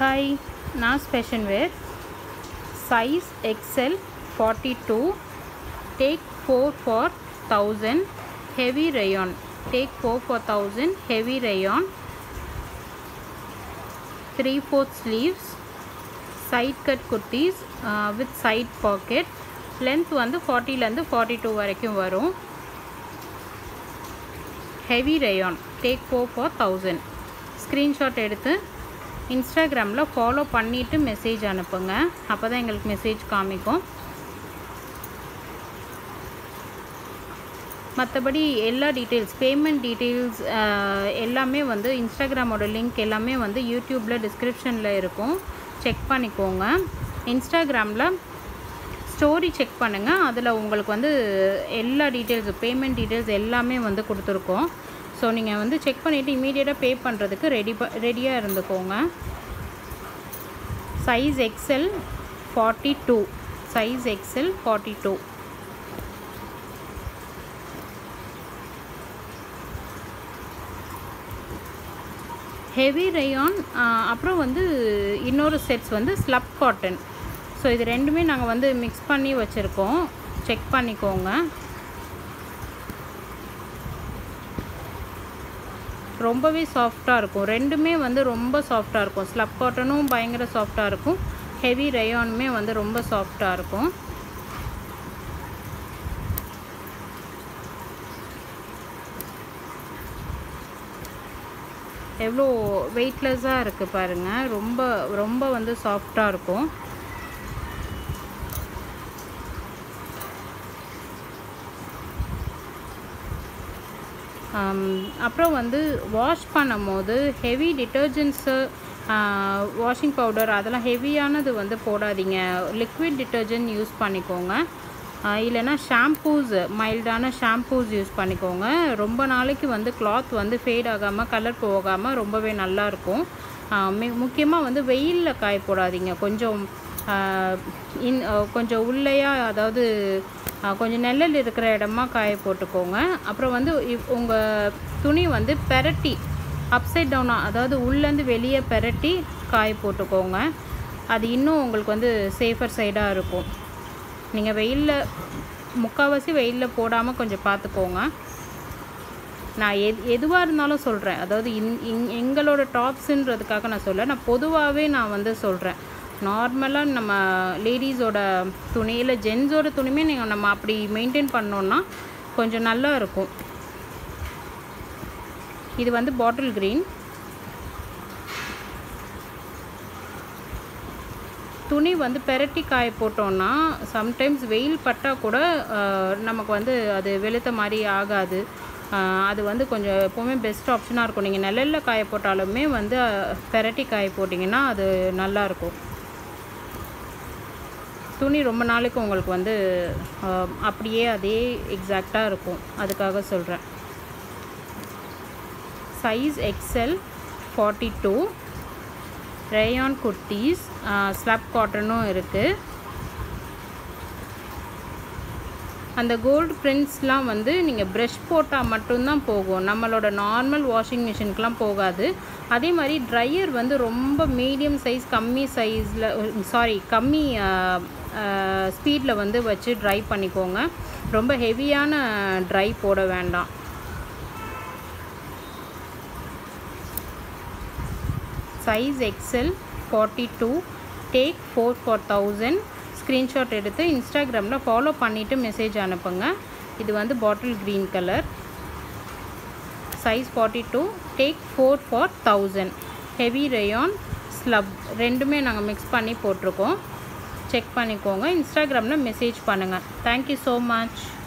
hi நான் special wear size XL forty two tag four for thousand heavy rayon tag four for thousand heavy rayon three fourth sleeves side cut kurtis with side pocket length வந்து ஃபார்ட்டிலேருந்து forty two வரைக்கும் வரும் heavy rayon tag four for thousand screenshot எடுத்து இன்ஸ்டாகிராமில் follow பண்ணிவிட்டு message அனுப்புங்க அப்போ தான் எங்களுக்கு மெசேஜ் காமிக்கும் மற்றபடி எல்லா டீட்டெயில்ஸ் பேமெண்ட் டீட்டெயில்ஸ் எல்லாமே வந்து இன்ஸ்டாகிராமோட லிங்க் எல்லாமே வந்து யூடியூப்பில் டிஸ்கிரிப்ஷனில் இருக்கும் செக் பண்ணிக்கோங்க இன்ஸ்டாகிராமில் ஸ்டோரி செக் பண்ணுங்கள் அதில் உங்களுக்கு வந்து எல்லா டீட்டெயில்ஸ் பேமெண்ட் டீட்டெயில்ஸ் எல்லாமே வந்து கொடுத்துருக்கோம் ஸோ நீங்கள் வந்து செக் பண்ணிவிட்டு இமீடியட்டாக பே பண்ணுறதுக்கு ரெடி ப ரெடியாக இருந்துக்கோங்க size XL forty two size XL forty two heavy rayon அப்புறம் வந்து இன்னொரு செட்ஸ் வந்து ஸ்லப் காட்டன் ஸோ இது ரெண்டுமே நாங்கள் வந்து மிக்ஸ் பண்ணி வச்சுருக்கோம் செக் பண்ணிக்கோங்க ரொம்பவே சாஃப்டாக இருக்கும் ரெண்டுமே வந்து ரொம்ப சாஃப்டாக இருக்கும் ஸ்லப் காட்டனும் பயங்கர சாஃப்டாக இருக்கும் ஹெவி ரேயானுமே வந்து ரொம்ப சாஃப்டாக இருக்கும் எவ்வளோ வெயிட்லெஸ்ஸாக இருக்குது பாருங்கள் ரொம்ப ரொம்ப வந்து சாஃப்டாக இருக்கும் அப்புறம் வந்து வாஷ் பண்ணும் போது ஹெவி டிட்டர்ஜென்ட்ஸு வாஷிங் பவுடர் அதெல்லாம் ஹெவியானது வந்து போடாதீங்க லிக்விட் டிட்டர்ஜென்ட் யூஸ் பண்ணிக்கோங்க இல்லைன்னா ஷாம்பூஸ் மைல்டான ஷாம்பூஸ் யூஸ் பண்ணிக்கோங்க ரொம்ப நாளைக்கு வந்து கிளாத் வந்து ஃபேட் ஆகாமல் கலர் போகாமல் ரொம்பவே நல்லாயிருக்கும் முக்கியமாக வந்து வெயிலில் காய போடாதீங்க கொஞ்சம் இன் கொஞ்சம் உள்ளையாக அதாவது கொஞ்சம் நெல்லல் இருக்கிற இடமா காய போட்டுக்கோங்க அப்புறம் வந்து உங்கள் துணி வந்து பெரட்டி அப்சைட் டவுனாக அதாவது உள்ளேருந்து வெளியே பெரட்டி காய போட்டுக்கோங்க அது இன்னும் உங்களுக்கு வந்து சேஃபர் சைடாக இருக்கும் நீங்கள் வெயிலில் முக்கால்வாசி வெயிலில் போடாமல் கொஞ்சம் பார்த்துக்கோங்க நான் எது எதுவாக இருந்தாலும் சொல்கிறேன் அதாவது இன் இங் எங்களோட டாப்ஸுன்றதுக்காக நான் சொல்ல நான் பொதுவாகவே நான் வந்து சொல்கிறேன் நார்மலாக நம்ம லேடிஸோட துணி இல்லை ஜென்ஸோட துணியுமே நீங்கள் நம்ம அப்படி மெயின்டைன் பண்ணோன்னா கொஞ்சம் நல்லா இருக்கும் இது வந்து பாட்டில் க்ரீன் துணி வந்து பெரட்டி காய போட்டோன்னா சம்டைம்ஸ் வெயில் பட்டால் கூட நமக்கு வந்து அது வெளுத்த மாதிரி ஆகாது அது வந்து கொஞ்சம் எப்போவுமே பெஸ்ட் ஆப்ஷனாக இருக்கும் நீங்கள் நிழலில் காய போட்டாலுமே வந்து பெரட்டி காய போட்டிங்கன்னா அது நல்லாயிருக்கும் துணி ரொம்ப நாளைக்கு உங்களுக்கு வந்து அப்படியே அதே எக்ஸாக்டாக இருக்கும் அதுக்காக சொல்கிறேன் size XL forty two rayon kurtis slub காட்டனும் இருக்குது அந்த கோல்டு பிரிண்ட்ஸ்லாம் வந்து நீங்கள் ப்ரஷ் போட்டால் மட்டும்தான் போகும் நம்மளோட நார்மல் வாஷிங் மிஷினுக்கெலாம் போகாது அதே மாதிரி ட்ரையர் வந்து ரொம்ப மீடியம் சைஸ் கம்மி சைஸில் சாரி கம்மி ஸ்பீடில் வந்து வச்சு ட்ரை பண்ணிக்கோங்க ரொம்ப ஹெவியான ட்ரை போட வேண்டாம் size XL forty two tag four for thousand screenshot எடுத்து இன்ஸ்டாகிராமில் ஃபாலோ பண்ணிவிட்டு மெசேஜ் அனுப்புங்க இது வந்து bottle green colour size forty two tag four for thousand heavy rayon slub ரெண்டுமே நாங்கள் மிக்ஸ் பண்ணி போட்டிருக்கோம் செக் பண்ணிக்கோங்க இன்ஸ்டாகிராமில் மெசேஜ் பண்ணுங்கள் தேங்க்யூ ஸோ மச்